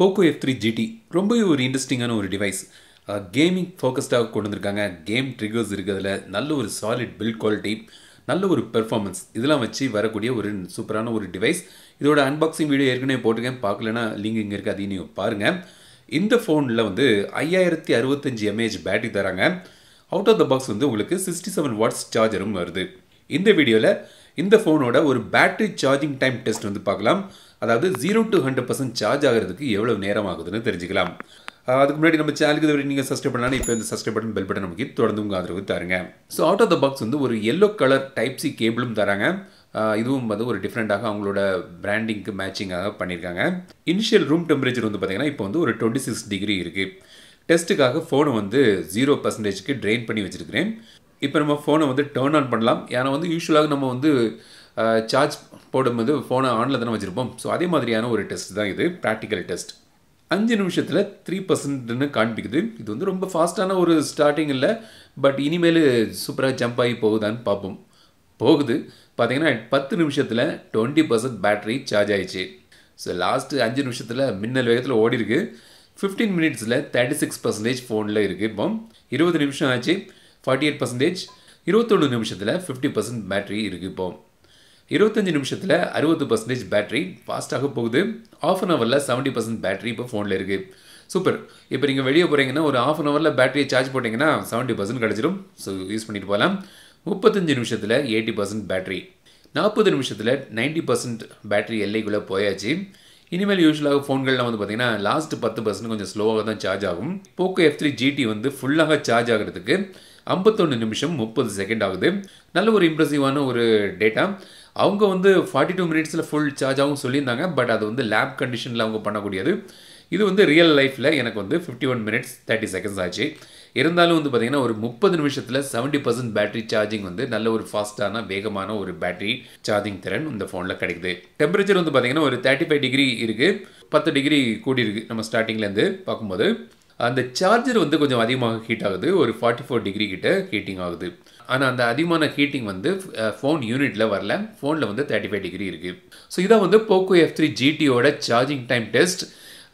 Poco F three GT ரொம்பவே ஒரு இன்ட்ரெஸ்டிங்கான ஒரு டிவைஸ் கேமிங் ஃபோக்கஸ்டாக கொண்டு வந்திருக்காங்க கேம் ட்ரிகர்ஸ் இருக்கிறதுல நல்ல ஒரு சாலிட் பில்ட் குவாலிட்டி நல்ல ஒரு பெர்ஃபார்மன்ஸ் இதெல்லாம் வச்சு வரக்கூடிய ஒரு சூப்பரான ஒரு டிவைஸ் இதோட அன்பாக்சிங் வீடியோ ஏற்கனவே போட்டிருக்கேன் பார்க்கலன்னா லிங்க் இங்கே இருக்குது அதையும் நீங்கள் பாருங்கள் இந்த ஃபோனில் வந்து ஐயாயிரத்தி அறுபத்தஞ்சு எம்ஏஹெச் பேட்டரி தராங்க அவுட் ஆஃப் த பாக்ஸ் வந்து உங்களுக்கு சிக்ஸ்டி செவன் வாட்ஸ் சார்ஜரும் வருது இந்த வீடியோவில் இந்த ஃபோனோட ஒரு பேட்டரி சார்ஜிங் டைம் டெஸ்ட் வந்து பார்க்கலாம் அதாவது zero to hundred percent charge ஆகிறதுக்கு எவ்வளோ நேரம் ஆகுதுன்னு தெரிஞ்சுக்கலாம் அதுக்கு முன்னாடி நம்ம சேனலுக்கு இதுவரை நீங்கள் சப்ஸ்கிரைப் பண்ணலாம் இப்போ இந்த சப்ஸ்கிரைப் பட்டன் பெல் பட்டன் நமக்கு தொடர்ந்து உங்கள் ஆதரவு தருங்க so out of the box வந்து ஒரு எல்லோ கலர் டைப் சி கேபிளும் தராங்க இதுவும் வந்து ஒரு டிஃப்ரெண்ட்டாக அவங்களோட பிராண்டிங்க்கு மேட்சிங்காக பண்ணியிருக்காங்க இனிஷியல் ரூம் டெம்பரேச்சர் வந்து பார்த்தீங்கன்னா இப்போ வந்து ஒரு டுவெண்ட்டி சிக்ஸ் டிகிரி இருக்குது டெஸ்ட்டுக்காக ஃபோனை வந்து ஜீரோ பர்சன்டேஜ்க்கு ட்ரெயின் பண்ணி வச்சுருக்கிறேன் இப்போ நம்ம ஃபோனை வந்து டேர்ன் ஆன் பண்ணலாம் ஏன்னா வந்து யூஸ்வலாக நம்ம வந்து சார்ஜ் போடும்போது ஃபோனை ஆனில் தானே வச்சுருப்போம் ஸோ அதே மாதிரியான ஒரு டெஸ்ட் தான் இது ப்ராக்டிக்கல் டெஸ்ட் அஞ்சு நிமிஷத்தில் த்ரீ பர்சன்ட்னு காண்பிக்குது இது வந்து ரொம்ப ஃபாஸ்ட்டான ஒரு ஸ்டார்டிங் இல்லை பட் இனிமேல் சூப்பராக ஜம்ப் ஆகி போகுதான்னு பார்ப்போம் போகுது பார்த்தீங்கன்னா பத்து நிமிஷத்தில் டுவெண்ட்டி பர்சன்ட் பேட்டரி சார்ஜ் ஆயிடுச்சு ஸோ லாஸ்ட்டு அஞ்சு நிமிஷத்தில் மின்னல் வேகத்தில் ஓடி இருக்கு ஃபிஃப்டீன் மினிட்ஸில் தேர்ட்டி சிக்ஸ் பர்சன்டேஜ் ஃபோனில் இருக்குது இப்போ இருபது நிமிஷம் ஆச்சு ஃபார்ட்டி எயிட் பர்சன்டேஜ் இருபத்தொன்று நிமிஷத்தில் ஃபிஃப்டி பர்சன்ட் பேட்டரி இருக்குது இப்போ இருபத்தஞ்சு நிமிஷத்தில் அறுபது பர்சன்டேஜ் பேட்டரி ஃபாஸ்ட்டாக போகுது ஆஃப் அன் ஹவரில் செவன்ட்டி பர்சன்ட் பேட்டரி இப்போ ஃபோனில் இருக்குது சூப்பர் இப்போ நீங்கள் வெளியே போகிறீங்கன்னா ஒரு ஆஃப் அன் ஹவரில் பேட்டரியை சார்ஜ் போட்டிங்கன்னா செவன்ட்டி பர்சன்ட் கிடச்சிடும் ஸோ யூஸ் பண்ணிட்டு போகலாம் முப்பத்தஞ்சு நிமிஷத்தில் எயிட்டி பர்சன்ட் பேட்டரி நாற்பது நிமிஷத்தில் நைன்ட்டி பர்சன்ட் பேட்டரி எல்லைக்குள்ளே போயாச்சு இனிமேல் யூஸ்வலாக ஃபோன்களில் வந்து பார்த்தீங்கன்னா லாஸ்ட் பத்து பர்சன்ட் கொஞ்சம் ஸ்லோவாக தான் சார்ஜ் ஆகும் போக்கோ எஃப் த்ரீ ஜிடி வந்து ஃபுல்லாக சார்ஜ் ஆகிறதுக்கு ஐம்பத்தொன்று நிமிஷம் முப்பது செகண்ட் ஆகுது நல்ல ஒரு இம்ப்ரெசிவான ஒரு டேட்டா அவங்க வந்து ஃபார்ட்டி டூ மினிட்ஸில் ஃபுல் சார்ஜ் ஆகும் சொல்லியிருந்தாங்க பட் அது வந்து லேப் கண்டிஷனில் அவங்க பண்ணக்கூடியது இது வந்து ரியல் லைஃப்பில் எனக்கு வந்து fifty one minutes thirty seconds ஆச்சு இருந்தாலும் வந்து பார்த்திங்கன்னா ஒரு முப்பது நிமிஷத்தில் செவன்ட்டி பர்சன்ட் பேட்டரி சார்ஜிங் வந்து நல்ல ஒரு ஃபாஸ்ட்டான வேகமான ஒரு பேட்டரி சார்ஜிங் திறன் இந்த ஃபோனில் கிடைக்குது டெம்பரேச்சர் வந்து பார்த்திங்கன்னா ஒரு தேர்ட்டி ஃபைவ் டிகிரி இருக்குது பத்து டிகிரி கூடி இருக்குது நம்ம ஸ்டார்டிங்லேருந்து பார்க்கும்போது அந்த சார்ஜர் வந்து கொஞ்சம் அதிகமாக ஹீட் ஆகுது ஒரு ஃபார்ட்டி ஃபோர் டிகிரி கிட்ட ஹீட்டிங் ஆகுது ஆனால் அந்த அதிகமான ஹீட்டிங் வந்து ஃபோன் யூனிட்டில் வரல ஃபோனில் வந்து தேர்ட்டி ஃபைவ் டிகிரி இருக்குது ஸோ இதான் வந்து போக்கோ எஃப் த்ரீ ஜிடியோட சார்ஜிங் டைம் டெஸ்ட்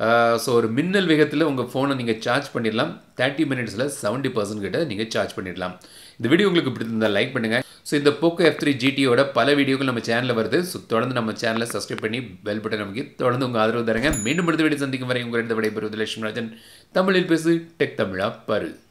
ஸோ ஒரு மின்னல் வேகத்தில் உங்கள் ஃபோனை நீங்கள் சார்ஜ் பண்ணிடலாம் தேர்ட்டி மினிட்ஸில் செவன்ட்டி பர்சன்ட் கிட்ட நீங்கள் சார்ஜ் பண்ணிடலாம் இந்த வீடியோ உங்களுக்கு பிடிச்சிருந்தால் லைக் பண்ணுங்கள் ஸோ இந்த போக்கோ எஃப் த்ரீ ஜிடியோட பல வீடியோக்கள் நம்ம சேனலில் வருது ஸோ தொடர்ந்து நம்ம சேனலை சப்ஸ்கிரைப் பண்ணி பெல் பட்டன் நமக்கு தொடர்ந்து உங்கள் ஆதரவு தருங்க மீண்டும் அடுத்த வீடியோ சந்திக்கும் வரை உங்கள் ரெண்டு விடைபெறுவது லட்சுமி ராஜன் தமிழில் பேசு டெக் தமிழா பரு